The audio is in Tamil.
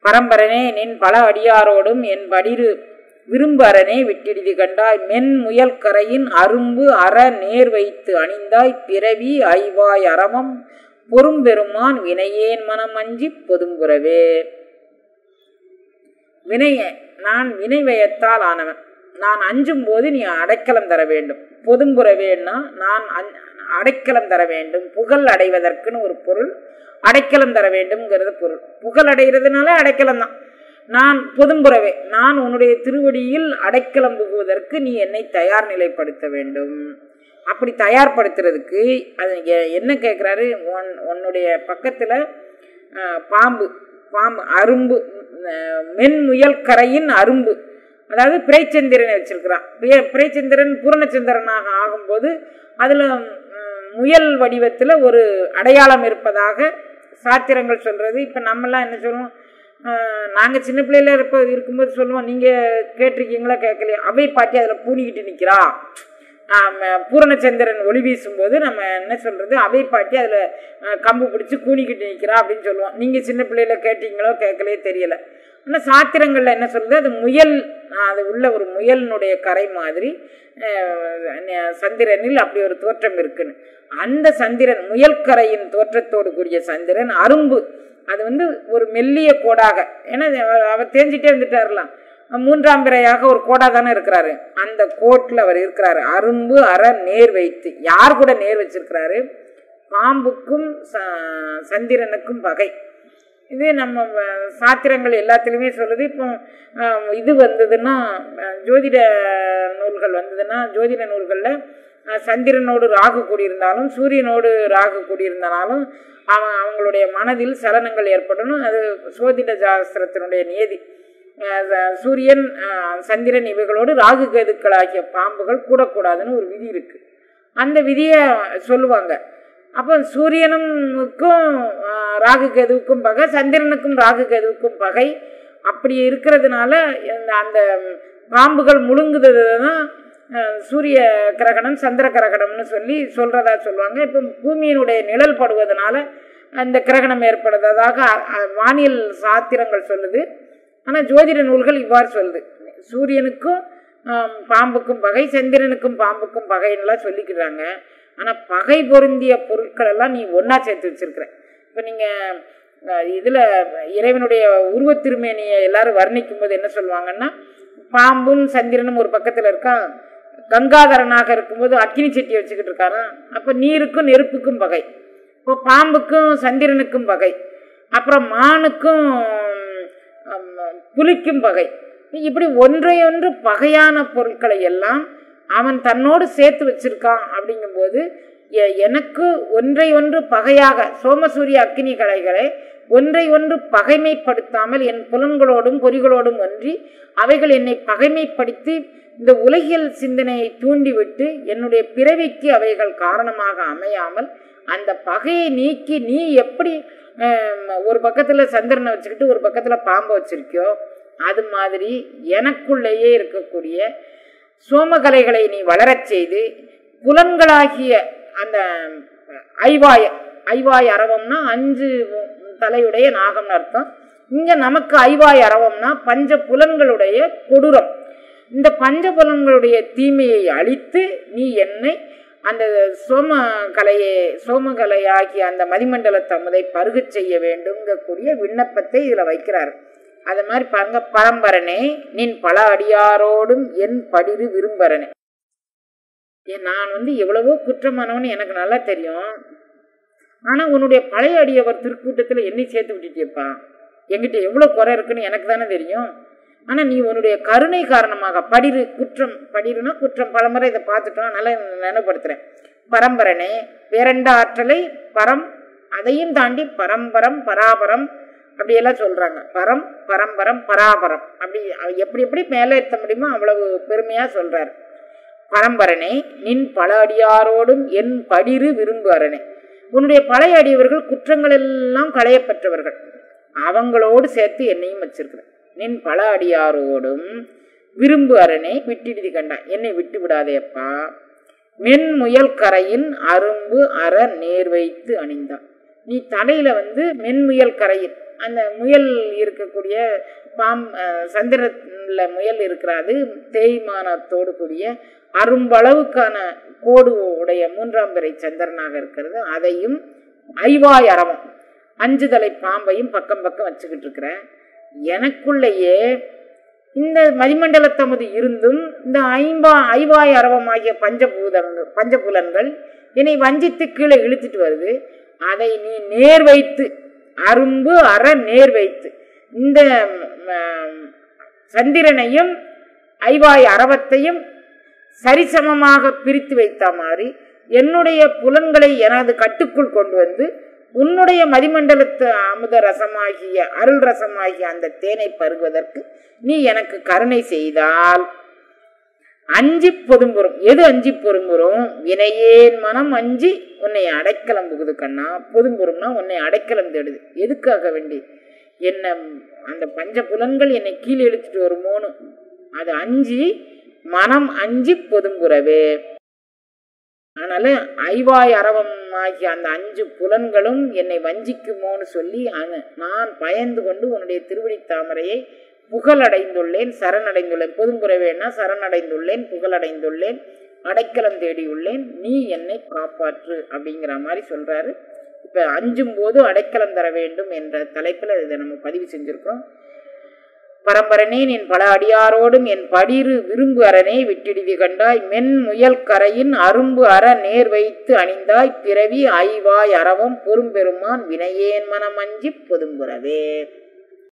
பரம்பரனே நின் பல அடியாரோடும் என் படிரு விரும்பு அரணே விட்டிடுதி கண்டாய் மென் முயல் கரையின் அரும்பு அற நேர் வைத்து அணிந்தாய் பிறவி ஐவாய் அரவம் பொறும்பெருமான் வினையேன் மனம் அஞ்சி பொதும்புறவே வினைய நான் வினை வயத்தால் ஆனவன் நான் அஞ்சும் போது நீ அடைக்கலம் தர வேண்டும் பொதும்புறவேன்னா நான் அஞ்- அடைக்கலம் தர வேண்டும் புகழ் அடைவதற்குன்னு ஒரு பொருள் அடைக்கலம் தர வேண்டும்ங்கிறது பொருள் புகழ் அடைகிறதுனால அடைக்கலம் தான் நான் பொதும்புறவே நான் உன்னுடைய திருவடியில் அடைக்கலம் புகுவதற்கு நீ என்னை தயார் நிலைப்படுத்த வேண்டும் அப்படி தயார்படுத்துறதுக்கு அது எ- என்ன கேட்குறாரு உன் உன்னுடைய பக்கத்தில் பாம்பு பாம்பு அரும்பு அஹ், மென்முயல் கரையின் அரும்பு அதாவது பிறைச்சந்திரனை வச்சிருக்கிறான் பிறை- பிறைச்சந்திரன் பூரணச்சந்திரனாக ஆகும்போது அதில் முயல் வடிவத்தில் ஒரு அடையாளம் இருப்பதாக சாத்திரங்கள் சொல்கிறது இப்போ நம்மலாம் என்ன சொல்லுவோம் நாங்கள் சின்ன பிள்ளையில இருப்ப இருக்கும்போது சொல்லுவோம் நீங்கள் கேட்டிருக்கீங்களா கேட்கலையா அவை பாட்டி அதில் பூனிக்கிட்டு நிற்கிறா பூரணச்சந்திரன் ஒளி வீசும்போது நம்ம என்ன சொல்கிறது அவை பாட்டி அதில் கம்பு பிடிச்சி கூனிக்கிட்டு நிற்கிறா அப்படின்னு சொல்லுவோம் நீங்கள் சின்ன பிள்ளையில கேட்டீங்களோ கேட்கலையே தெரியல ஆனால் சாத்திரங்களில் என்ன சொல்லுது அது முயல் ஆஹ், அது உள்ள ஒரு முயலினுடைய கரை மாதிரி ஆஹ், ந- சந்திரனில் அப்படி ஒரு தோற்றம் இருக்குன்னு அந்த சந்திரன் முயல்கரையின் தோற்றத்தோடு கூடிய சந்திரன் அரும்பு அது வந்து ஒரு மெல்லிய கோடாக ஏன்னா அவர் அவர் தெரிஞ்சிட்டே வந்துட்டார்லாம் மூன்றாம் பிறையாக ஒரு கோடா தானே இருக்கிறாரு அந்த கோட்டில் அவர் இருக்கிறாரு அரும்பு அற நேர் வைத்து யார் கூட நேர் வச்சிருக்கிறாரு பாம்புக்கும் ச- சந்திரனுக்கும் பகை இது நம்ம வ- சாத்திரங்கள் எல்லாத்துலேயுமே சொல்லுது இப்போ அஹ், இது வந்ததுன்னா அஹ், ஜோதிட நூல்கள் வந்ததுன்னா ஜோதிட நூல்களில் சந்திரனோடு ராகு கூடியிருந்தாலும் சூரியனோடு ராகு கூடியிருந்தாலும் அவன் அவங்களுடைய மனதில் சலனங்கள் ஏற்படணும் அது சோதிட சாஸ்திரத்தினுடைய நியதி அஹ், ச- சூரியன் அஹ், சந்திரன் இவைகளோடு ராகு கேதுக்களாகிய பாம்புகள் கூடக்கூடாதுன்னு ஒரு விதி இருக்குது அந்த விதியை சொல்லுவாங்க அப்போ சூரியனுக்கும் ஆஹ், ராகு கேதுவுக்கும் பகை சந்திரனுக்கும் ராகு கேதுவுக்கும் பகை அப்படி இருக்கிறதுனால இந்த அந்த பாம்புகள் முழுங்குறது தான் ஆஹ், சூரிய கிரகணம் சந்திர கிரகணம்னு சொல்லி சொல்கிறதா சொல்லுவாங்க இப்போ பூமியினுடைய நிழல் படுவதனால அந்த கிரகணம் ஏற்படுவதாக அ- அ- வானியல் சாத்திரங்கள் சொல்லுது ஆனால் ஜோதிட நூல்கள் இவ்வாறு சொல்லுது சூரியனுக்கும் ஆம், பாம்புக்கும் பகை சந்திரனுக்கும் பாம்புக்கும் பகைன்னுலாம் சொல்லிக்கிறாங்க ஆனால் பகை பொருந்திய பொருட்கள் எல்லாம் நீ ஒன்றா சேர்த்து வச்சிருக்கிற இப்போ நீங்கள் இதில் இறைவனுடைய உருவத் திருமேனியை எல்லாரும் வர்ணிக்கும் போது என்ன சொல்லுவாங்கன்னா பாம்பும் சந்திரனும் ஒரு பக்கத்தில் இருக்கா கங்காதரனாக இருக்கும்போது அக்கினி சட்டியை வச்சுக்கிட்டு இருக்காராம் அப்போ நீருக்கும் நெருப்புக்கும் பகை இப்போ பாம்புக்கும் சந்திரனுக்கும் பகை அப்புறம் மானுக்கும் ஆம், புலிக்கும் பகை இப்படி ஒன்றையொன்று பகையான பொருட்களை எல்லாம் அவன் தன்னோடு சேர்த்து வச்சிருக்கான் அப்படிங்கும்போது எ- எனக்கு ஒன்றை ஒன்று பகையாக சோமசூரிய அக்கினி கலைகளை ஒன்றை ஒன்று பகைமைப்படுத்தாமல் என் புலன்களோடும் பொறிகளோடும் ஒன்றி அவைகள் என்னை பகைமைப்படுத்தி இந்த உலகியல் சிந்தனையை தூண்டிவிட்டு என்னுடைய பிறவிக்கு அவைகள் காரணமாக அமையாமல் அந்த பகையை நீக்கி நீ எப்படி ஆம், ஒரு பக்கத்தில் சந்திரனை வச்சுக்கிட்டு ஒரு பக்கத்தில் பாம்பை வச்சிருக்கியோ அது மாதிரி எனக்குள்ளேயே இருக்கக்கூடிய சோமகலைகளை நீ வளரச் செய்து புலன்களாகிய அந்த ஐவாய ஐவாய் அரவம்னா அஞ்சு தலையுடைய நாகம்னு அர்த்தம் இங்க நமக்கு ஐவாய் அரவம்னா பஞ்ச புலன்களுடைய கொடூரம் இந்த பஞ்ச புலன்களுடைய தீமையை அழித்து நீ என்னை அந்த சோம கலையை சோமகலையாகிய அந்த மதிமண்டல தமுதை பருகச் செய்ய வேண்டும்ங்கக்கூடிய விண்ணப்பத்தை இதில் வைக்கிறார் அது மாதிரி பாருங்க பரம்பரனே நின் பல அடியாரோடும் என் படிரு விரும்பரனே ஏன் நான் வந்து எவ்வளவோ குற்றமானவன்னு எனக்கு நல்லா தெரியும் ஆனால் உன்னுடைய பழைய அடியவர் திருக்கூட்டத்தில் என்னை சேர்த்து விட்டுட்டியப்பா என்கிட்ட எவ்வளோ குறை இருக்குன்னு எனக்கு தானே தெரியும் ஆனால் நீ உன்னுடைய கருணை காரணமாக படிரு குற்றம் படிருனா குற்றம் பலமுறை இதை பார்த்துட்டோம் நல்லா நினைவுபடுத்துகிறேன் பரம்பரனே வேறெண்ட ஆற்றலை பரம் அதையும் தாண்டி பரம்பரம் பராபரம் அப்படியெல்லாம் சொல்கிறாங்க பரம் பரம்பரம் பராபரம் அப்படி எப்படி எப்படி மேலே ஏற்ற முடியுமோ அவ்வளவு பெருமையாக சொல்கிறார் பரம்பரனே நின் பல அடியாரோடும் என் படிரு விரும்பு அரணே உன்னுடைய பழைய அடியவர்கள் குற்றங்கள் எல்லாம் களையப்பெற்றவர்கள் அவங்களோடு சேர்த்து என்னையும் வச்சிருக்கிறேன் நின் பல அடியாரோடும் விரும்பு அரணே விட்டிடுதி கண்டான் என்னை விட்டு விடாதேப்பா மென்முயல் கரையின் அரும்பு அற நேர் வைத்து அணிந்தான் நீ தலையில வந்து மென்முயல் கரையின் அந்த முயல் இருக்கக்கூடிய பாம் அஹ், சந்திரன்ல முயல் இருக்கிறது தேய்மானத்தோடு கூடிய அரும்பளவுக்கான கோடு உடைய மூன்றாம் பிறை சந்திரனாக இருக்கிறது அதையும் ஐவாய் அரவம் அஞ்சு தலை பாம்பையும் பக்கம் பக்கம் வச்சுக்கிட்டு இருக்கிறேன் எனக்குள்ளேயே இந்த மதிமண்டலத்தமது இருந்தும் இந்த ஐம்பா ஐவாய் அரவமாகிய பஞ்சபூதங்கள் பஞ்சபுலன்கள் என்னை வஞ்சித்து கீழே இழுத்துட்டு வருது அதை நீ நேர் வைத்து அரும்பு அற நேர் வைத்து இந்த ம், சந்திரனையும் ஐவாய் அரவத்தையும் சரிசமமாக பிரித்து வைத்த மாதிரி என்னுடைய புலன்களை எனது கட்டுக்குள் கொண்டு வந்து உன்னுடைய மதிமண்டலத்து அமுத ரசமாகிய அருள் ரசமாகிய அந்த தேனை பருகுவதற்கு நீ எனக்கு கருணை செய்தால் அஞ்சி பொதும்புறும் எது அஞ்சி பொதும்புறும் வினையேன் மனம் அஞ்சி உன்னை அடைக்கலம் புகுது கண்ணா பொதும்புறும்னா உன்னை அடைக்கலம் தேடுது எதுக்காக வேண்டி என்ன அந்த பஞ்ச புலன்கள் என்னை கீழே இழுத்துட்டு வருமோன்னு அது அஞ்சி மனம் அஞ்சி பொதும்புறவே அதனால ஐவாய் அரவம் ஆகிய அந்த அஞ்சு புலன்களும் என்னை வஞ்சிக்குமோன்னு சொல்லி அன- நான் பயந்து கொண்டு உன்னுடைய திருவடி தாமரையை புகழடைந்துள்ளேன் சரணடைந்துள்ளேன் பொதும்புறவேன்னா சரணடைந்துள்ளேன் புகழடைந்துள்ளேன் அடைக்கலம் தேடியுள்ளேன் நீ என்னை காப்பாற்று அப்படிங்கிற மாதிரி சொல்றாரு இப்ப அஞ்சும் போது அடைக்கலம் தர வேண்டும் என்ற தலைப்புல இதை நம்ம பதிவு செஞ்சிருக்கோம் பரம்பரனே நின் பல அடியாரோடும் என் படிரு விரும்பு அரணே விட்டிடுதி கண்டாய் மென் முயல் கரையின் அரும்பு அற நேர் வைத்து அணிந்தாய் பிறவி ஐவாய் அரவம் பொறும்பெருமான் வினையேன் மனமஞ்சி பொதும்புறவே